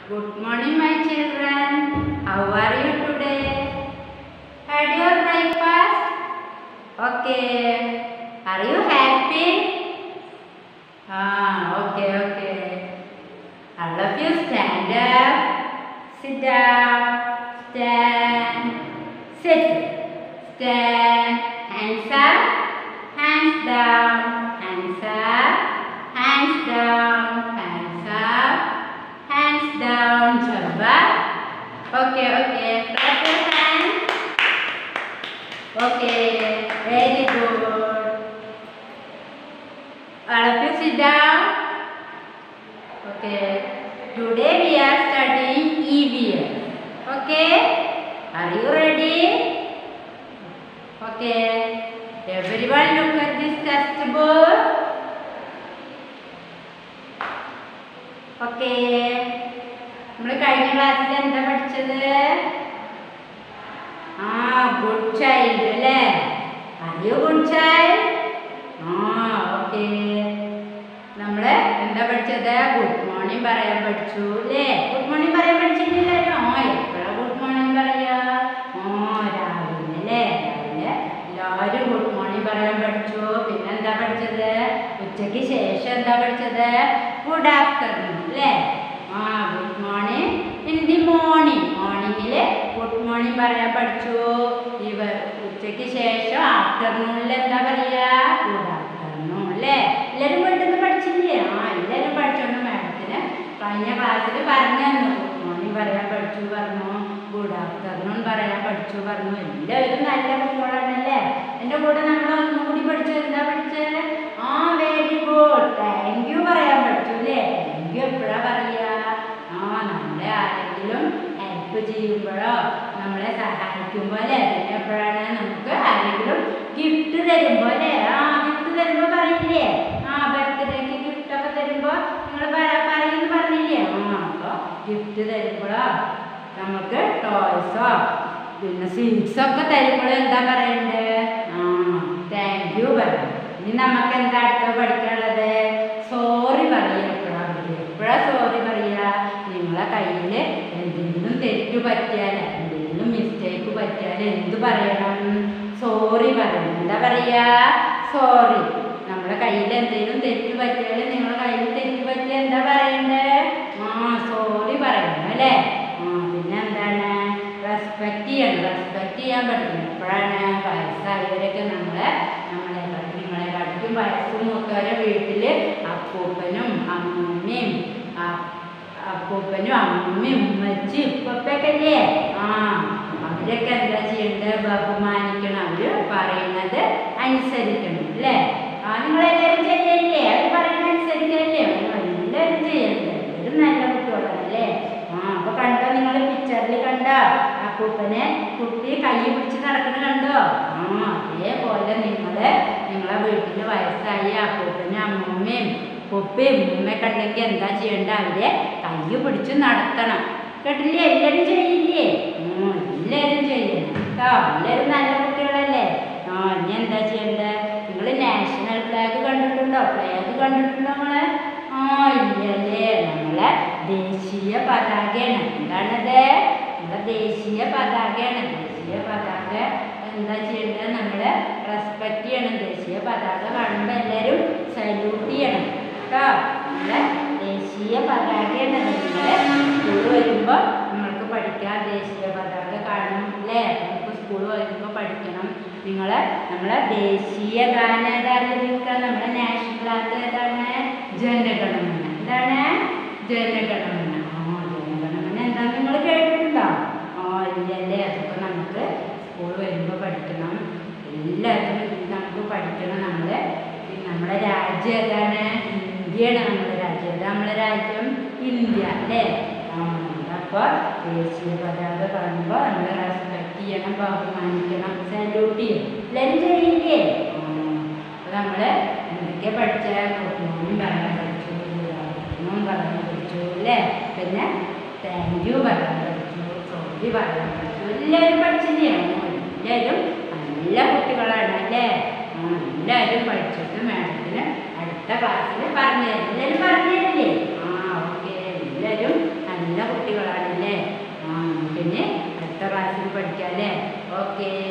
Good morning, my children. How are you today? Had your breakfast? Okay. Are you happy? Ah, okay, okay. All of you stand up, sit down, stand, sit, stand, hands up, hands down, hands up, hands down, hands up, hands down, coba. Okay, okay. Clap your hands. Okay, very good. All of you sit down. Okay. Today we are studying EVS. Okay. Are you ready? Okay. Everyone look at this textbook. Okay. നമ്മൾ കഴിഞ്ഞ ക്ലാസ്സിൽ എന്താ പഠിച്ചത് ആ good child അല്ലേ അറിയോ good child ആ okay നമ്മള് എന്താ പഠിച്ചത് ഗുഡ് മോർണിംഗ് പറയാൻ പഠിച്ചു അല്ലേ ഗുഡ് മോർണിംഗ് പറയാൻ പഠിച്ചിട്ടില്ലല്ലോ ആ എപ്പോഴാ ഗുഡ് മോർണിംഗ് പറയാ ആ രാവിലെ അല്ലേ രാവിലെ എല്ലാവരും ഗുഡ് മോർണിംഗ് പറയാൻ പഠിച്ചു പിന്നെ എന്താ പഠിച്ചത് ഉച്ചയ്ക്ക് ശേഷം എന്താ പഠിച്ചത് ഗുഡ് ആഫ്റ്റർനൂൺ അല്ലേ ആ good morning in the morning മോർണിംഗിൽ ഗുഡ് മോർണിംഗ് പറയാൻ പഠിച്ചു ഇവ ഉച്ചയ്ക്ക് ശേഷം ആഫ്റ്റർനൂണിൽ എന്താ പറയാ ഗുഡ് ആഫ്റ്റർനൂൺ അല്ലേ എല്ലാവരും വീട്ടിൽ നിന്ന് പഠിച്ചില്ലേ ആ എല്ലാവരും പഠിച്ചോണ്ട് മാഡത്തിന് കഴിഞ്ഞ ക്ലാസ്സിൽ പറഞ്ഞു തന്നു ഗുഡ് മോർണിംഗ് പറയാൻ പഠിച്ചു പറഞ്ഞു ഗുഡ് ആഫ്റ്റർനൂൺ പറയാൻ പഠിച്ചു പറഞ്ഞു എല്ലാവരും നല്ല കുട്ടികളാണല്ലേ എൻ്റെ കൂടെ നമ്മൾ ഒന്നും കൂടി പഠിച്ചു എന്താ പഠിച്ചത് ആ വെരി ഗുഡ് താങ്ക് യു പറയാൻ പഠിച്ചു അല്ലേ താങ്ക് യു എപ്പോഴാ പറയാ ആ നമ്മളെ ആരെങ്കിലും ഹെൽപ്പ് ചെയ്യുമ്പോഴോ നമ്മളെ സഹായിക്കുമ്പോൾ അല്ലേ പിന്നെ എപ്പോഴാണ് നമുക്ക് ആരെങ്കിലും ഗിഫ്റ്റ് തരുമ്പോൾ അല്ലേ ആ ഗിഫ്റ്റ് തരുമ്പോൾ പറയില്ലേ ആ ബർത്ത്ഡേക്ക് ഗിഫ്റ്റ് ഒക്കെ തരുമ്പോൾ നിങ്ങൾ പറയുന്നു പറഞ്ഞില്ലേ ആ അപ്പോൾ ഗിഫ്റ്റ് തരുമ്പോഴോ നമുക്ക് ടോയ്സോ പിന്നെ സ്വീറ്റ്സ് ഒക്കെ തരുമ്പോൾ എന്താ പറയണ്ടേ ആ താങ്ക് യു പറയും ഇനി നമുക്ക് എന്താ അടുത്ത പഠിക്കാനുള്ളത് സോറി പറയുക എപ്പോഴാണ് എപ്പോഴാ സോറി പറയുക നിങ്ങളെ കയ്യിൽ എന്തെങ്കിലും തെറ്റു പറ്റിയാൽ എന്തെങ്കിലും മിസ്റ്റേക്ക് പറ്റിയാൽ എന്ത് പറയണം സോറി പറയണം എന്താ പറയുക സോറി നമ്മുടെ കയ്യിൽ എന്തെങ്കിലും തെറ്റ് പറ്റിയാൽ നിങ്ങളുടെ കയ്യിൽ തെറ്റ് പറ്റിയാൽ എന്താ പറയണ്ടേ ആ സോറി പറയണം അല്ലേ ആ പിന്നെ എന്താണ് റെസ്പെക്റ്റ് ചെയ്യണം റെസ്പെക്റ്റ് ചെയ്യാൻ പഠിക്കണം എപ്പോഴാണ് വയസ്സായവരൊക്കെ നമ്മളെ നമ്മളെ കാട്ടി നിങ്ങളെ കാട്ടിക്കും വയസ്സും മൂത്തവരെ വീട്ടിൽ അപ്പൂപ്പനും അമ്മൂമ്മയും ആ- അപ്പൂപ്പനും അമ്മൂമ്മയും ഉമ്മച്ചി ഉപ്പപ്പൊക്കെ അല്ലേ ആ അവരൊക്കെ എന്താ ചെയ്യേണ്ടത് ബഹുമാനിക്കണം അവര് പറയുന്നത് അനുസരിക്കണം അല്ലേ ആ നിങ്ങളെല്ലാവരും ചെയ്യല്ലേ അവർ പറയുന്നത് അനുസരിക്കല്ലേ എല്ലാവരും ചെയ്യണ്ടേ എല്ലാവരും നല്ല കുട്ടികളല്ലേ ആ അപ്പൊ കണ്ടോ നിങ്ങൾ പിക്ചറിൽ കണ്ടോ അപ്പൂപ്പനെ കുട്ടി കൈ പിടിച്ച് നടക്കുന്നത് കണ്ടോ ആ അതേപോലെ നിങ്ങള് നിങ്ങളെ വീട്ടിൽ വയസ്സായ അപ്പൂപ്പനും അമ്മൂമ്മയും ഉപ്പയും ഉമ്മയൊക്കെ ഉണ്ടെങ്കിൽ എന്താ ചെയ്യേണ്ട അവരെ കൈ പിടിച്ച് നടത്തണം കേട്ടില്ലേ എല്ലാവരും ചെയ്യില്ലേ ഉം, എല്ലാവരും ചെയ്യണം കേട്ടോ എല്ലാവരും നല്ല കുട്ടികളല്ലേ ആ ഇനി എന്താ ചെയ്യേണ്ടത് നിങ്ങൾ നാഷണൽ ഫ്ലാഗ് കണ്ടിട്ടുണ്ടോ ഫ്ലാഗ് കണ്ടിട്ടുണ്ടോ നിങ്ങള് ആ ഇല്ലല്ലേ നമ്മളെ ദേശീയ പതാകയാണ് എന്താണത് നമ്മുടെ ദേശീയ പതാകയാണ് ദേശീയ പതാക എന്താ ചെയ്യേണ്ടത് നമ്മൾ റെസ്പെക്റ്റ് ചെയ്യണം ദേശീയ പതാക കാണുമ്പോൾ എല്ലാവരും സല്യൂട്ട് ചെയ്യണം കേട്ടോ നമ്മളെ ദേശീയ പതാകയാണ് നിങ്ങൾ സ്കൂൾ വരുമ്പോൾ നമ്മൾക്ക് പഠിക്കാം ദേശീയ പതാക കാണും അല്ലേ നമുക്ക് സ്കൂൾ വരുമ്പോൾ പഠിക്കണം നിങ്ങൾ നമ്മളെ ദേശീയ ഗാനം ഏതായാലും നിൽക്കുക നമ്മുടെ നാഷണൽ ആർട്ട് ഏതാണ് ജനഗണമന എന്താണ് ജനഗണമന ആ ജനഗണമന എന്താ നിങ്ങൾ കേട്ടിട്ടുണ്ടോ ആ ഇല്ലല്ലേ അതൊക്കെ നമുക്ക് സ്കൂൾ വരുമ്പോൾ പഠിക്കണം എല്ലാത്തിനും ഇത് നമുക്ക് പഠിക്കണം നമ്മൾ നമ്മുടെ രാജ്യം ഏതാണ് ഇന്ത്യയാണ് നമ്മുടെ രാജ്യം ഏതാ നമ്മുടെ രാജ്യം ഇന്ത്യ അല്ലേ ആ അപ്പോൾ ദേശീയ പതാക കാണുമ്പോൾ നമ്മൾ റെസ്പെക്ട് ചെയ്യണം ബഹുമാനിക്കണം സല്യൂട്ട് ചെയ്യണം എല്ലാവരും ചെയ്യില്ലേ ആ അപ്പോൾ നമ്മൾ എന്തൊക്കെ പഠിച്ച കുട്ടിനും പറയാൻ പഠിച്ചു കുട്ടിനും പറയാൻ പഠിച്ചു അല്ലേ പിന്നെ താങ്ക് യു പറയാൻ പഠിച്ചു സോറി പറയാൻ പഠിച്ചു എല്ലാവരും പഠിച്ചില്ലേ ആ, എല്ലാവരും നല്ല കുട്ടികളാണ് അല്ലേ ആ, എല്ലാവരും പഠിച്ചിട്ട് മാഡത്തിന് അടുത്ത ക്ലാസ്സിൽ പറഞ്ഞു തരും എല്ലാവരും പറഞ്ഞു തരില്ലേ ആ ഓക്കെ എല്ലാവരും നല്ല കുട്ടികളാണ് പഠിക്കാം അല്ലേ ഓക്കേ